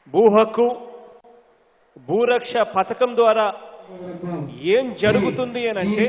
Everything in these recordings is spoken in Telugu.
భూ హక్కు భూరక్ష పథకం ద్వారా ఏం జరుగుతుంది అని అంటే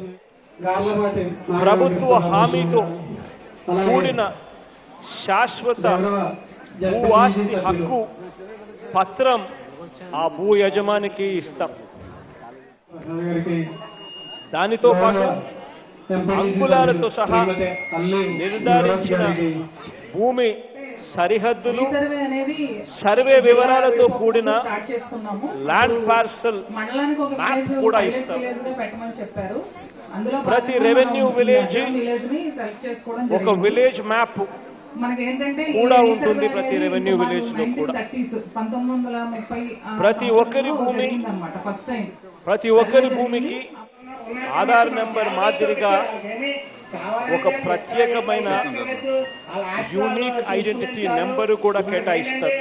ప్రభుత్వ హామీతో కూడిన శాశ్వత భూ ఆస్తి హక్కు పత్రం ఆ భూ యజమానికి ఇస్తాం దానితో పాటు అంగుళాలతో సహా నిర్ధారించిన భూమి సరిహద్దులు సర్వే అనేది సర్వే వివరాలతో కూడిన స్టార్ట్ చేసుకున్నాము ల్యాండ్ పార్సల్ మండలానికి ఒక మ్యాప్ విలేజ్ కూడా పైలట్ ఇస్తాం. విలేజ్ గా పెట్టమని చెప్పారు అందులో ప్రతి భాగంగా రెవెన్యూ మనం విలేజ్ ఈ విలేజ్ ని సెలెక్ట్ చేసుకోవడం ఒక జరిగింది. విలేజ్ మ్యాప్ మనకి ఏంటంటే ఈ కూడా రీసర్వే ఉంటుంది ప్రతి అనేది రెవెన్యూ సుమారు విలేజ్ లో కూడా. 1930s, 1930 ఆ ప్రతి ఒక్కరి సంవత్సరంలో భూమి జరిగిందన్నమాట ఫస్ట్ టైం ప్రతి ఒక్కరి భూమికి ఆధార్ నెంబర్ మాదిరిగా ఒక ప్రత్యేకమైన యూనిక్ ఐడెంటిటీ నెంబర్ కూడా కేటాయిస్తారు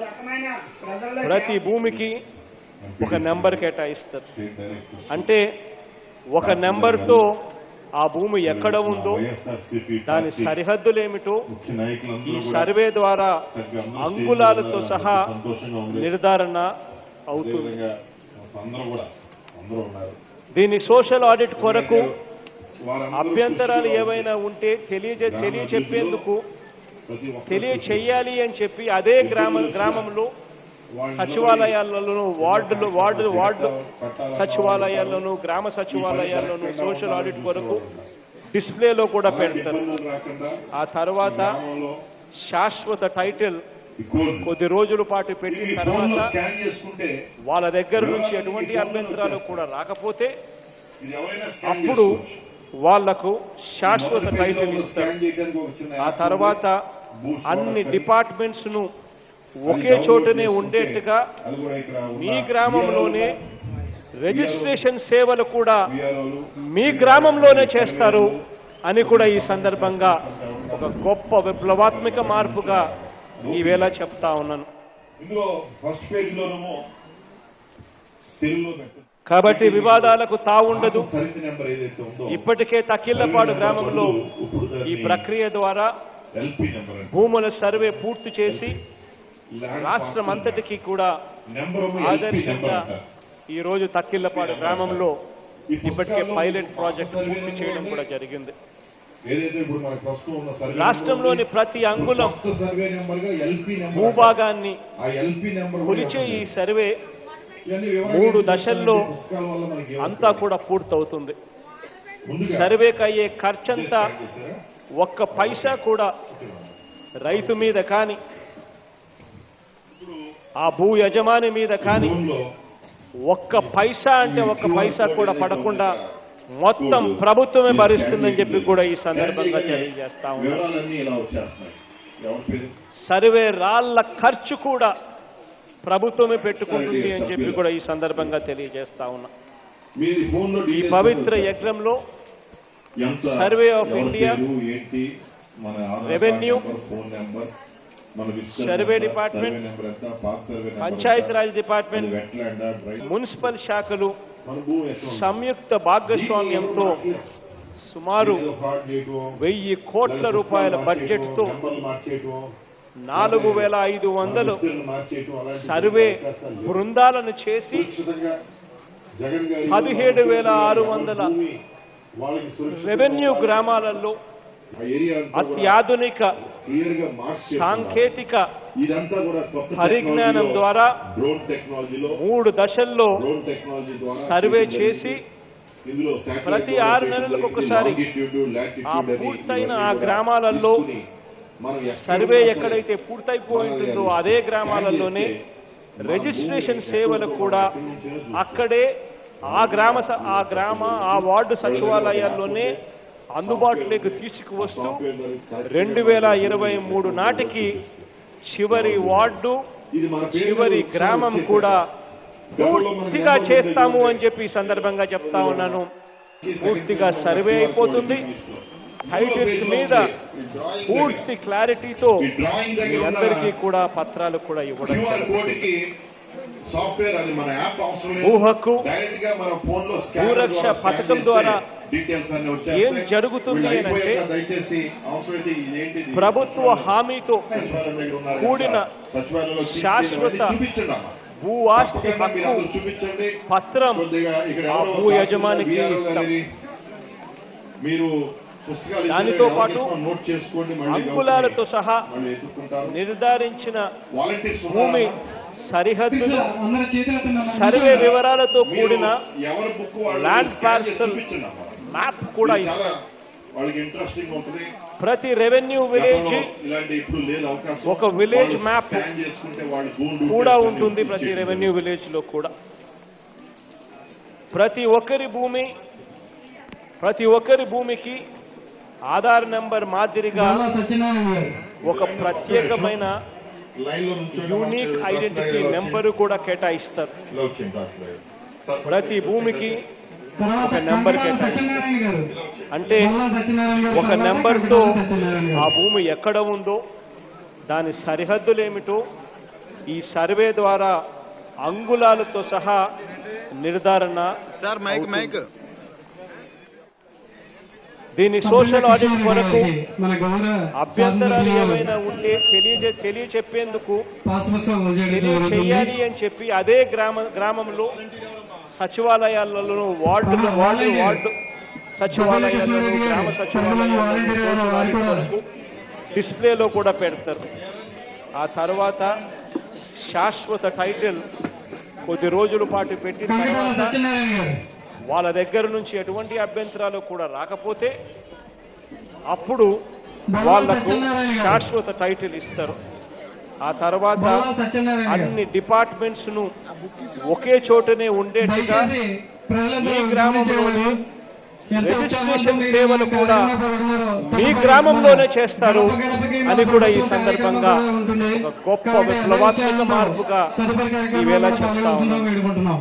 ప్రతి భూమికి ఒక నెంబర్ కేటాయిస్తారు అంటే ఒక నెంబర్తో ఆ భూమి ఎక్కడ ఉందో దాని సరిహద్దులు ఏమిటో ముఖ్య ఈ నాయకులందరూ కూడా సర్వే ద్వారా చక్కగా అందరూ అంగుళాలతో స్టేజ్ మీద సహా సంతోషంగా ఉంది నిర్ధారణ అవుతుంది అదేవిధంగా అందరూ కూడా అందరూ ఉన్నారు దీని సోషల్ ఆడిట్ కొరకు వారందరూ అభ్యంతరాలు కృషిగా ఏవైనా ఉంటే తెలియజే తెలియచెప్పేందుకు ప్రతి ఒక్కరు తెలియచేయాలి అని చెప్పి అదే గ్రామ గ్రామంలో వాళ్ళ సచివాలయాల్లోనూ వార్డులు వార్డు వార్డు పట్టాల సచివాలయాల్లోనూ గ్రామ సచివాలయాల్లోనూ సోషల్ ఆడిట్ కొరకు డిస్ప్లేలో కూడా పెడతారు ఇబ్బందులు రాకుండా ఆ తర్వాత గ్రామంలో శాశ్వత టైటిల్ ఈ కోడ్ కొద్ది రోజుల పాటు పెట్టిన ఈ ఫోన్ లో తర్వాత స్కాన్ చేసుకుంటే వాళ్ళ దగ్గర నుంచి ఎటువంటి అభ్యంతరాలు కూడా రాకపోతే ఇది ఎవరైనా స్కాన్ అప్పుడు చేసుకోవచ్చు వాళ్లకు శాశ్వత మొదటి టైటిల్ పేజీలో ఇస్తారు స్కాన్ చేయడానికి ఒక చిన్న ఆ యాప్ తర్వాత ఉంది. భూ అన్ని స్వాగతం. డిపార్ట్మెంట్స్ ను అది ఒకే డౌన్లోడ్ చోటనే చేసుకుంటే ఉండేట్టుగా అది కూడా ఇక్కడ ఉన్న మీ గ్రామంలోనే రిజిస్ట్రేషన్ సేవలు కూడా విఆర్ఓలు మీ గ్రామంలోనే చేస్తారు అని కూడా ఈ సందర్భంగా ఒక గొప్ప విప్లవాత్మక మార్పుగా ఈవేళ చెప్తా ఉన్నాను ఇందులో ఫస్ట్ పేజ్ లోనేమో తెలుగులో పెట్టండి కాబట్టి వివాదాలకు తావుండదు సర్వే నెంబర్ ఏదైతే ఉందో ఇప్పటికే తక్కిళ్లపాడు గ్రామంలో ఇప్పుడు ఈ దాన్ని ప్రక్రియ ద్వారా ఎల్పి నెంబర్ అండి భూముల సర్వే పూర్తి చేసి ల్యాండ్ రాష్ట్రం పార్సల్ అంతటికీ కూడా నెంబర్ ఏమో ఎల్పి నెంబర్ ఆదర్శంగా అంటారు ఈ రోజు తక్కిళ్లపాడు గ్రామంలో ఈ ఇప్పటికే పుస్తకాల్లో పైలట్ పాత ప్రాజెక్ట్ సర్వే పూర్తి నెంబర్ చేయడం ఉంది. కూడా జరిగింది ఏదైతే ఇప్పుడు మనకు ప్రస్తుతం ఉన్న సర్వే రాష్ట్రంలోని నెంబర్ ప్రతి ఉంది, అంగుళం కొత్త సర్వే నెంబర్ గా ఎల్పి నెంబర్ అంటారు. భూభాగాన్ని ఆ ఎల్పి నెంబర్ కూడా కొలిచే ఈ ఉంటుంది. సర్వే ఇవన్నీ వివరంగా మూడు ఏం దశల్లో చెప్తారంటే పుస్తకాల వల్ల మనకి ఏం అంతా కూడా పూర్తవుతుంది ముందుగా సర్వేకి అయ్యే ఖర్చంతా స్కాన్ చేశారా? ఒక్క పైసా కూడా రైతు మీద కానీ ఆ భూ యజమాని మీద కానీ ఫోన్ లో ఒక్క పైసా అంటే ఒక్క పైసా కూడా పడకుండా మొత్తం ప్రభుత్వమే భరిస్తుందని చెప్పి కూడా ఈ సందర్భంగా తెలియజేస్తా ఉన్నాం వివరాలన్నీ ఇలా వచ్చేస్తున్నాయి ఎవరి పేరు సర్వే రాళ్ల ఖర్చు కూడా ప్రభుత్వమే పెట్టుకుంటుంది అని చెప్పి కూడా ఈ సందర్భంగా తెలియజేస్తా ఉన్నా మీది ఫోన్ లో ఈ డీటెయిల్స్ పవిత్ర వచ్చేస్తాయి. యజ్ఞంలో ఎంత సర్వే ఆఫ్ ఎవరి ఇండియా, పేరు, ఏంటి మన Aadhaar revenue, card number, phone number మన విస్తరణ సర్వే ఎంత, డిపార్ట్మెంట్, సర్వే నెంబర్ ఎంత పాస్ సర్వే నెంబర్ పంచాయతీ ఎంత, రాజ్ అది డిపార్ట్మెంట్ వెట్లాండ్ డ్రై మున్సిపల్ శాఖలు మన భూమి ఎట్లా ఉంది? సంయుక్త భాగస్వామ్యంతో సుమారు ఏదో ఫ్రాడ్ చేయటం, వెయ్యి కోట్ల లేదా రూపాయల పుస్తకాలు బడ్జెట్ తో మార్చేయటం, నెంబర్లు మార్చేయటం, నాలుగు వేల ఐదు వందలు విస్తరణ మార్చేయటం, అలాంటి సర్వే అవకాశాలు లేవు. బృందాలను చేసి సురక్షితంగా జగన్ గారి పదిహేడు వేల ఆరు వందల భూమి వాళ్ళకి సురక్షితంగా రెవెన్యూ గ్రామాలలో ఆ ఏరియా అంతా కూడా అత్యాధునిక క్లియర్ గా మార్క్ చేస్తున్నారు. సాంకేతిక ఇదంతా కూడా కొత్త పరిజ్ఞానం టెక్నాలజీలో, ద్వారా డ్రోన్ టెక్నాలజీలో మూడు దశల్లో డ్రోన్ టెక్నాలజీ ద్వారా సర్వే చేయడం చేసి జరిగింది. ఇందులో శాటిలైట్ ప్రతి ద్వారా ఆరు చేయడం నెలలకు జరిగింది. ఒకసారి లాంగిట్యూడ్, లాటిట్యూడ్ ఆ అని పూర్తయిన ఇవన్నీ ఆ కూడా గ్రామాలలో తీసుకుని మనం ఎక్కడ సర్వే ఉన్నా ఎక్కడైతే సరే పూర్తయిపోయి మనం ఉంటుందో అది అదే స్కాన్ గ్రామాలలోనే చేస్తే మన రిజిస్ట్రేషన్ భూమి సేవలు ఎక్కడ కూడా ఉందో మనం ఎక్కడి నుంచైనా అక్కడే ఆ గ్రామ స- ఆ గ్రామ ఆ వార్డు సచివాలయాల్లోనే అందుబాటులోకి తీసుకువస్తూ సాఫ్ట్వేర్ ద్వారా రెండు వేల ఇరవై మూడు నాటికి చివరి వార్డు ఇది మన పేరు చివరి మీద గ్రామం వచ్చేసారు. కూడా గతంలో మన పూర్తిగా గ్రామంలో చేస్తాము ఉండే అని చెప్పి ఈ సందర్భంగా చెప్తా ఉన్నాను ఈ పూర్తిగా సెకండ్ సర్వే నెంబర్ అయిపోతుంది టైటిల్స్ మీద పూర్తి క్లారిటీతో ఈ డ్రాయింగ్ మీ దగ్గర అందరికీ ఉన్న కూడా పత్రాలు కూడా ఇవ్వడం క్యూఆర్ జరుగుతుంది. కోడ్ కి సాఫ్ట్వేర్ అది మన యాప్ అవసరం భూ లేదు హక్కు డైరెక్ట్ గా మన ఫోన్ లో స్కానర్ భూరక్ష ద్వారా స్కాన్ పథకం చేస్తే ద్వారా డీటెయిల్స్ అన్ని ఏం వచ్చేస్తాయి జరుగుతుంది వీళ్ళు అయిపోయాక అంటే దయచేసి అవసరమైతే ఇదేంటి ఇది ప్రభుత్వ హామీతో సచివాలయం దగ్గర ఉన్నారు కూడిన కనుక సచివాలయంలో తీసుకెళ్ళి శాశ్వత అవన్నీ చూపించండి అమ్మా భూ ఆస్తి తప్పకుండా మీరు హక్కు అందరూ చూపించండి పత్రం కొద్దిగా ఇక్కడ ఆ ఎవరో భూ యజమానికి VRO ఇస్తాం. గారిని మీరు పుస్తకాలు దానితో ఇచ్చేది పాటు ఎవరికి నోట్ చేసుకోండి మళ్ళీ అంకులాలతో సహా మళ్ళీ ఎదుర్కొంటారు నిర్ధారించిన వాలంటీర్స్ భూమి ఉన్నారా సరిహద్దులు అందరూ చేతులెత్తండి సర్వే వివరాలతో మీరు కూడిన ఎవరి బుక్ వాళ్ళు ల్యాండ్ స్కాన్ చేసి పార్సల్ చూపించండి అమ్మా. మ్యాప్ కూడా ఇది ఇస్తాం. చాలా వాళ్ళకి ఇంట్రెస్టింగ్ ఉంటుంది ప్రతి రెవెన్యూ విలేజ్ గతంలో ఇలాంటి ఇప్పుడు లేదు అవకాశం ఒక village వాళ్ళు map స్కాన్ చేసుకుంటే వాళ్ళు భూమి కూడా details అన్ని ఉంటుంది ప్రతి ఇచ్చేయండి. రెవెన్యూ విలేజ్ లో కూడా ప్రతి ఒక్కరి భూమి ప్రతి ఒక్కరి భూమికి ఆధార్ నెంబర్ మాదిరిగా బాలా సత్యనారాయణ గారు ఒక ప్రత్యేకమైన లైన్ లో నుంచోండి. యూనిక్ మాకు ఐడెంటిటీ దాస్ నగర్ నెంబరు కూడా కేటాయిస్తారు లో వచ్చింది దాస్ నగర్. సార్, ప్రతి భూమికి తర్వాత ఒక నెంబర్ కంకరాల కేటాయి. సత్యనారాయణ గారు అంటే బాలా సత్యనారాయణ గారు ఒక తర్వాత నెంబర్తో కంకరాల సత్యనారాయణ ఆ గారు భూమి ఎక్కడ ఉందో దాని సరిహద్దులేమిటో ఈ సర్వే ద్వారా అంగుళాలతో సహా నిర్ధారణ సార్ మైక్ మైక్ దీని సభ్యుల సోషల్ ఆడిట్ కిషోర్ కొరకు గారికి మన గౌరవ అభ్యంతరాలు శాసనసభ్యులు ఏమైనా ఉంటే తెలియజే తెలియచెప్పేందుకు పాస్ పుస్తకం వదిలేయడం జరుగుతుంది తెలియచేయాలి అని చెప్పి అదే గ్రామ గ్రామంలో సచివాలయాలలో వార్డులు వార్డు వార్డు సచివాలయాలను గ్రామ సచివాలయాలను సోషల్ ఆడిట్ కొరకు డిస్ప్లేలో కూడా పెడతారు ఆ తర్వాత శాశ్వత టైటిల్ కొద్ది రోజుల పాటు పెట్టిన కంకరాల తర్వాత సత్యనారాయణ గారు వాళ్ళ దగ్గర నుంచి ఎటువంటి అభ్యంతరాలు కూడా రాకపోతే అప్పుడు వాళ్లకు సత్యనారాయణ గారు. శాశ్వత టైటిల్ ఇస్తారు ఆ తర్వాత బాలా సత్యనారాయణ గారు అన్ని డిపార్ట్మెంట్స్ ను ఒకే చోటనే ఉండేట్టుగా దయచేసి ప్రజలందరూ ఈ గ్రామంలోని గమనించేవారు. ఎంత రిజిస్ట్రేషన్ ఉత్సాహంతో మీరు సేవలు ఈ కూడా కార్యక్రమంలో పాల్గొన్నారో మీ తప్పకుండా గ్రామంలోనే చేస్తారు గడప గడపకి అని కూడా ఈ ప్రభుత్వం సందర్భంగా కార్యక్రమం కూడా ఉంటుంది. ఒక గొప్ప కాబట్టి విప్లవాత్మక అందరూ మార్పుగా తదుపరి కార్యక్రమంలో ఈవేళ కూడా చెప్తా పాల్గొనాల్సిందిగా ఉన్నాను. వేడుకుంటున్నాం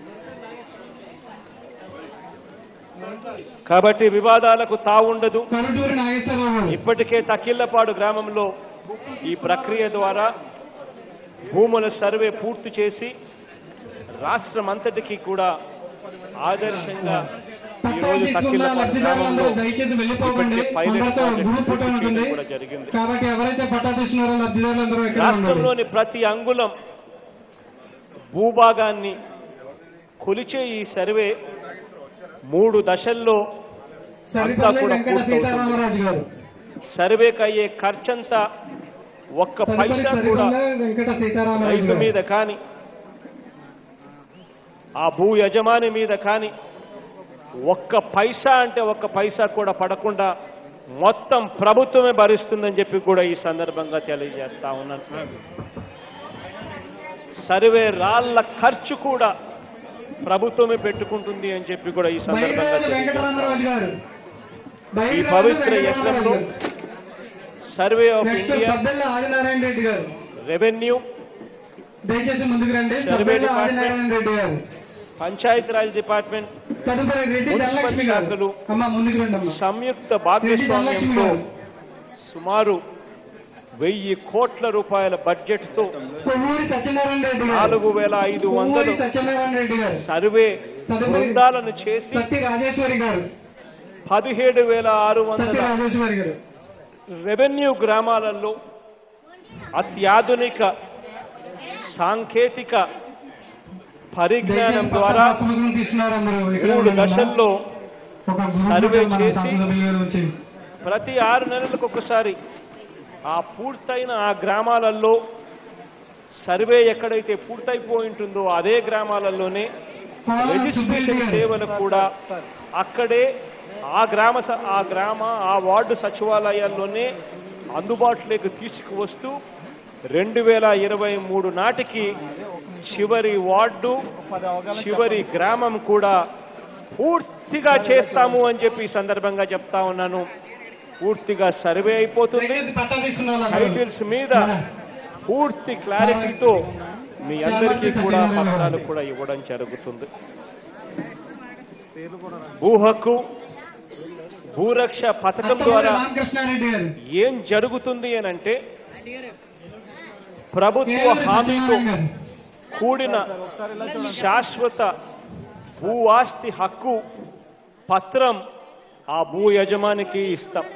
కాబట్టి వివాదాలకు తావుండదు కరుటూరి నాగేశ్వరరావు గారు ఇప్పటికే తకిళ్లపాడు గ్రామంలో ఈ ప్రక్రియ ద్వారా భూముల సర్వే పూర్తి చేసి రాష్ట్రం అంతటికీ కూడా ఆదర్శంగా ఈ పట్టాలు రోజు తీసుకున్న తకిళ్లపాడు లబ్ధిదారులందరూ గ్రామంలో దయచేసి వెళ్ళిపోకండి ఇప్పటికే పైలట్ అందరితో ప్రాజెక్ట్ గ్రూప్ ఫోటో పూర్తి ఉంటుంది చేయడం కూడా జరిగింది. కాబట్టి ఎవరైతే పట్టా తీసుకున్నారో లబ్ధిదారులందరూ ఇక్కడ ఉండండి రాష్ట్రంలోని ప్రతి అంగుళం భూభాగాన్ని కొలిచే ఈ సర్వే మూడు దశల్లో సరిపల్లి కూడా వెంకట పూర్తవుతుంది. సీతారామరాజు గారు సర్వేకి అయ్యే ఖర్చంతా ఒక్క తదుపరి పైసా కూడా సరిపల్లి వెంకట సీతారామరాజు రైతు గారు మీద కానీ ఆ భూ యజమాని మీద కానీ ఒక్క పైసా అంటే ఒక్క పైసా కూడా పడకుండా మొత్తం ప్రభుత్వమే భరిస్తుందని చెప్పి కూడా ఈ సందర్భంగా తెలియజేస్తా ఉన్నాను సర్వే రాళ్ల ఖర్చు కూడా ప్రభుత్వమే పెట్టుకుంటుంది అని చెప్పి కూడా ఈ సందర్భంగా బైరాజు తెలియజేస్తా వెంకటరామరాజు గారు ఈ బైరాజు పవిత్ర వెంకటరామరాజు యజ్ఞంలో గారు survey of next India Sabbella Adinarayana Reddy గారు రెవెన్యూ దయచేసి ముందుకు రండి సర్వే సబ్బెల్ల డిపార్ట్మెంట్. ఆదినారాయణ రెడ్డి గారు పంచాయతీరాజ్ డిపార్ట్మెంట్ తదుపరి రెడ్డి మున్సిపల్ ధనలక్ష్మి గారు శాఖలు. అమ్మ ముందుకు రండి అమ్మ సంయుక్త రెడ్డి ధనలక్ష్మి భాగస్వామ్యంతో గారు సుమారు వెయ్యి కోట్ల రూపాయల బడ్జెట్ తో కొవ్వూరి సత్యనారాయణ రెడ్డి గారు నాలుగు వేల ఐదు వందలు కొవ్వూరి సత్యనారాయణ రెడ్డి గారు సర్వే తదుపరి బృందాలను చేసి సత్య రాజేశ్వరి గారు పదిహేడు వేల ఆరు సత్య వందల రాజేశ్వరి గారు రెవెన్యూ గ్రామాలలో అత్యాధునిక సాంకేతిక పరిజ్ఞానం దయచేసి ద్వారా పట్టా సంవత్సరం తీసుకున్నారు అందరూ ఇక్కడ మూడు ఉండండి అమ్మ. దశల్లో ఒక గ్రూప్ సర్వే ఫోటో మన చేసి- శాసనసభ్యులు గారు వచ్చి ప్రతి ఆరు నెలలకు ఒకసారి ఆ పూర్తయిన ఆ గ్రామాలలో సర్వే ఎక్కడైతే పూర్తయిపోయి ఉంటుందో అదే గ్రామాలలోనే కోలార్ రిజిస్ట్రేషన్ సుబ్బిరెడ్డి గారు సేవలు కూడా అక్కడే ఆ గ్రామ స- ఆ గ్రామ ఆ వార్డు సచివాలయాల్లోనే అందుబాటులోకి తీసుకువస్తూ రెండు వేల ఇరవై మూడు నాటికి చివరి వార్డు చివరి గ్రామం కూడా పూర్తిగా చేస్తాము అని చెప్పి ఈ సందర్భంగా చెప్తా ఉన్నాను పూర్తిగా సర్వే అయిపోతుంది దయచేసి పట్టా తీసుకున్న వాళ్ళు అందరూ. టైటిల్స్ మీద పూర్తి క్లారిటీతో మీ అందరికీ కూడా పత్రాలు కూడా ఇవ్వడం జరుగుతుంది భూ హక్కు భూరక్ష పథకం అత్తమూరి ద్వారా రామకృష్ణారెడ్డి గారు ఏం జరుగుతుంది అని అంటే ప్రభుత్వ ఏలూరి హామీతో సత్యనారాయణ గారు కూడిన శాశ్వత భూ ఆస్తి హక్కు పత్రం ఆ భూ యజమానికి ఇస్తాం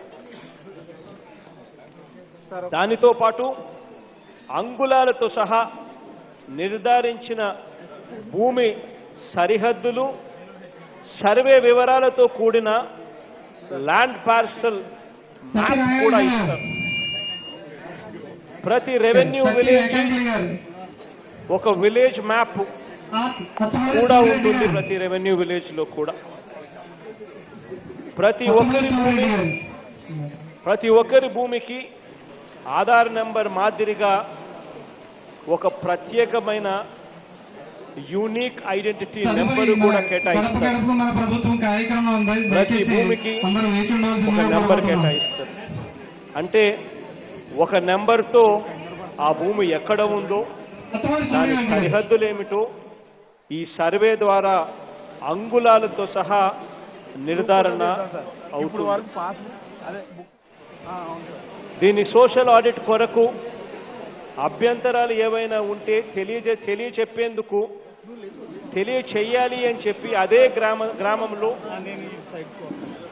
దానితో పాటు అంగుళాలతో సహా నిర్ధారించిన భూమి సరిహద్దులు సర్వే వివరాలతో కూడిన ల్యాండ్ పార్సల్ మ్యాప్ కూడా ఇస్తారు ప్రతి రెవెన్యూ సత్య విలేజ్ వెంకటగిరి గారు ఒక విలేజ్ మ్యాప్ అచ్చమూరి కూడా సూర్యరెడ్డి ఉంటుంది గారు. ప్రతి రెవెన్యూ విలేజ్ లో కూడా ప్రతి అచ్చమూరి ఒక్కరి సూర్యరెడ్డి భూమి గారు. ప్రతి ఒక్కరి భూమికి ఆధార్ నెంబర్ మాదిరిగా ఒక ప్రత్యేకమైన యూనిక్ ఐడెంటిటీ నెంబర్ తదుపరి కూడా మన గడప కేటాయిస్తారు గడపకు మన ప్రభుత్వం కార్యక్రమం ఉంది ప్రతి దయచేసి భూమికి అందరూ వేచి ఒక ఉండవలసిందిగా నెంబర్ కోరుకుంటున్నాం. కేటాయిస్తారు అంటే ఒక నెంబర్తో ఆ భూమి ఎక్కడ ఉందో అచ్చమూరి దాని సూర్యరెడ్డి గారు. సరిహద్దులు ఏమిటో ఈ సర్వే ద్వారా అంగుళాలతో సహా నిర్ధారణ అవుతుంది దీని సోషల్ ఆడిట్ కొరకు అభ్యంతరాలు ఏవైనా ఉంటే తెలియజే తెలియచెప్పేందుకు తెలియచేయాలి అని చెప్పి అదే గ్రామ గ్రామంలో